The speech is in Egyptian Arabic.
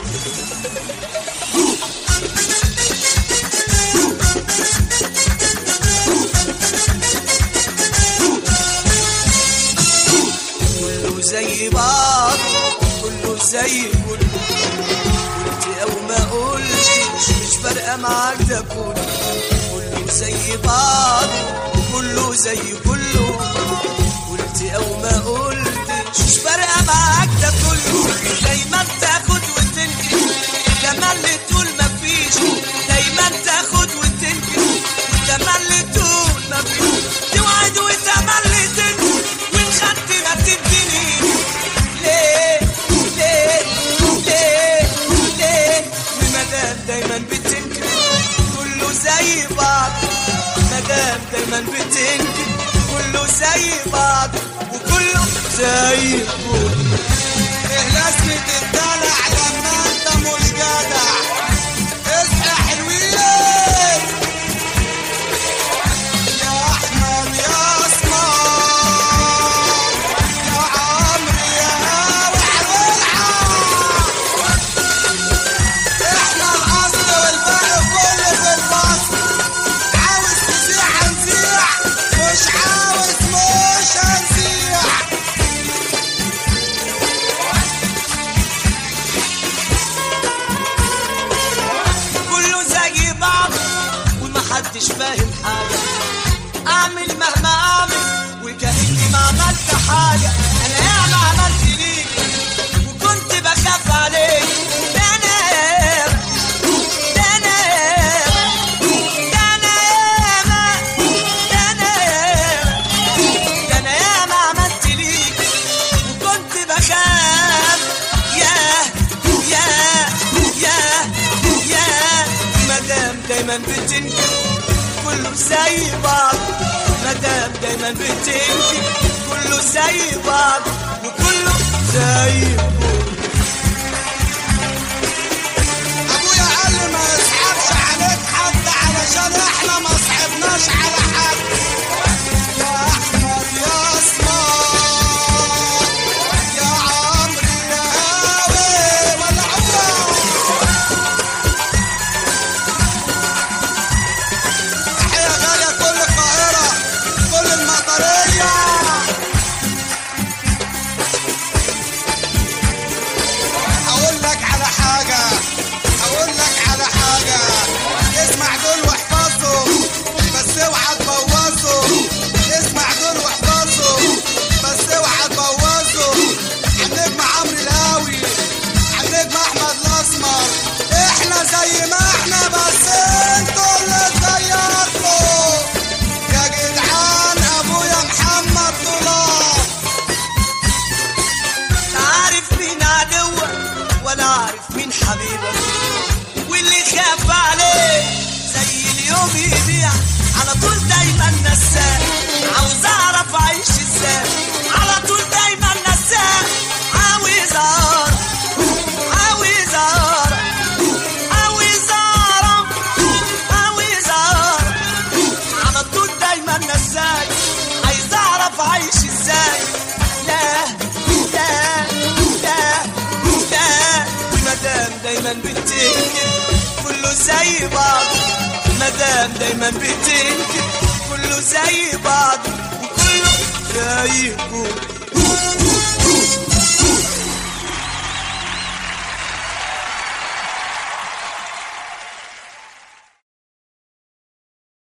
كله زي بعض كله زي كله قلت او ما قلتش مش فارقه معاك ده كله كله زي بعض كله زي كله قلت او ما قلتش مش فارقه معاك ده كله دايما تاخد وتنكر لما اللي تقول مفيش دايما تاخد وتنكر لما اللي تقول مفيش توعد وتملي تنكر وان خدت ما تديني ليه ليه ليه ليه ومدام دايما بتنكر كله زي بعض مدام دايما بتنكر كله زي بعض وكله زي كله ايه لازمة الدلع لما انت مش جدع اصحى حلوين يا احمد يا اسمر يا عمرو يا والعب احنا الاصل والباقي كله في الفصل عاوز تسيح هنسيح مش عاوز مش هنسيح كله زي بعض ومحدش فاهم حاجة أعمل مهما أعمل وكأني ما عملت حاجة أنا ياما عملت ليك وكنت بخاف عليك ده أنا ياما ده أنا ياما ده أنا ياما ده أنا ياما ده أنا ياما عملت ليك وكنت بخاف ياه ياه ياه ياه مدام دايما بتنكر كله زي بعض مدام دايما بتنكر كله زي بعض وكله زي بعض ابويا قال لي ما يصعبش عليك حد علشان احنا ما صعبناش على حد يا احمد يا اسمر يا عمرو يا هاوي ولا عمر تحية غالية كل القاهرة كل المطرية هقول لك على حاجة هقول لك على حاجة اسمع دول واحفظهم بس اوعى تبوظهم اسمع دول واحفظهم بس اوعى تبوظهم النجم عمرو الهاوي النجم احمد الاسمر احنا زي ما احنا بس انتوا اللي اتغيرتوا يا جدعان ابويا محمد طلال لا عارف مين عدوك ولا عارف مين حبيبك واللي خاف عليك زي اليوم يضيع على طول دايما نساك عاوز اعرف اعيش ازاي على طول دايما نساك عاوز اعرف عاوز اعرف عاوز اعرف عاوز اعرف على طول دايما نساك عايز اعرف اعيش ازاي لا لا لا لا مدام دايما بتنكر كله زي بعض مدام دايما بتنكر كله زي بعض وكله زي بعض